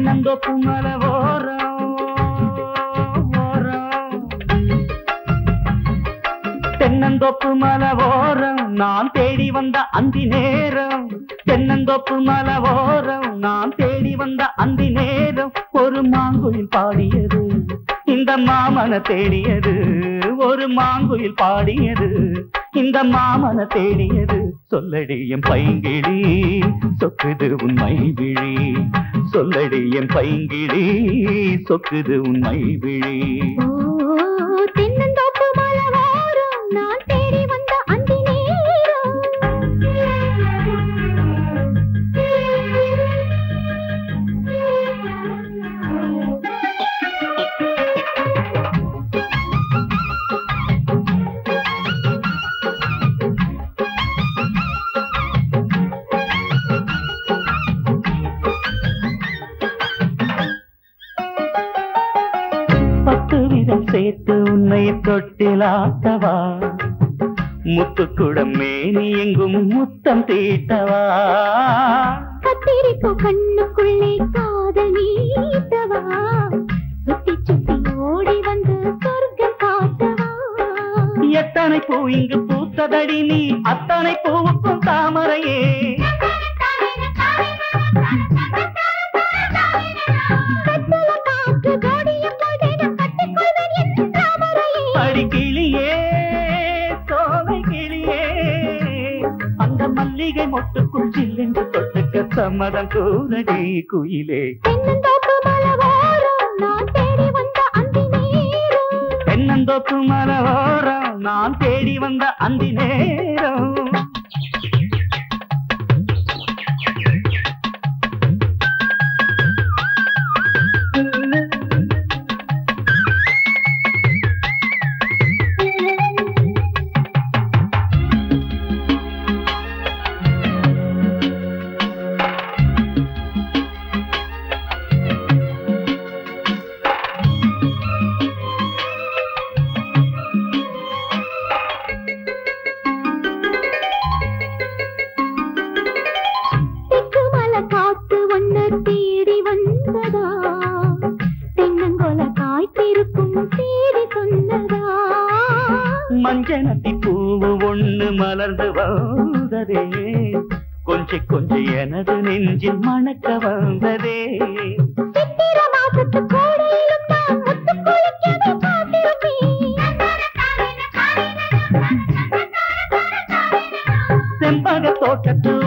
தென்னந்தோப்பு மலை ஓரம் ஓரம் தென்னந்தோப்பு மலை ஓரம் நான் தேடி வந்த அந்தி நேரம் தென்னந்தோப்பு மலை ஓரம் நான் தேடி வந்த அந்தி நேரம் ஒரு மாங்குயில் பாடியது இந்த மாமன தேடியது ஒரு மாங்குயில் பாடியது இந்த மாமன தேடியது சொல்லடி என் பைங்கிழி சொக்குது உண்மை விழி சொல்லடி என் பைங்கிழி சொக்குது உண்மை விழி ஓ தென்னந்தோப்பு மலவாரம் நான் தேடி வந்த அந்தி நேரம் பத்து விதம் சேர்த்து உன்னை தொட்டிலாட்டவா முத்துக்குடம் மேனி எங்கும் முத்தம் தீட்டவா கத்திரிப்பு கண்ணுக்குள்ளே காதல் நீட்டவா சுத்தி சுத்தி ஓடி வந்து சொர்க்கம் காட்டவா எத்தனை பூ இங்கு பூத்ததடி நீ அத்தனை பூவுக்கும் தாமரையே கத்தல காற்று கோடிய போதேனும் கட்டிக்கொள்வேன் என் தாமரையே அடி கிளியே சோலை கிளியே அந்த மல்லிகை மொட்டுக்குள் சில்லென்று தொட்டுக்க சம்மதம் கூறடி குயிலே தென்னந்தோப்பு மலவாரம் நான் தேடி வந்த அந்தி நேரம் தென்னந்தோப்பு மலோரம் நான் தேடி வந்த அந்தி நேரம் தெற்கு மலை காத்து ஒன்னு தேடி வந்ததா தென்னங்கொல காய்த்திருக்கும் தேடி சொன்னதா மஞ்சனத்தி பூவு ஒண்ணு மலர்ந்து வந்ததே கொஞ்சி கொஞ்சி எனது நெஞ்சில் மணக்க வந்ததே சித்திர மாசத்து கோடையிலும் நான் முத்து குளிக்கவே காத்திருப்பேன் செம்பக தோட்டத்து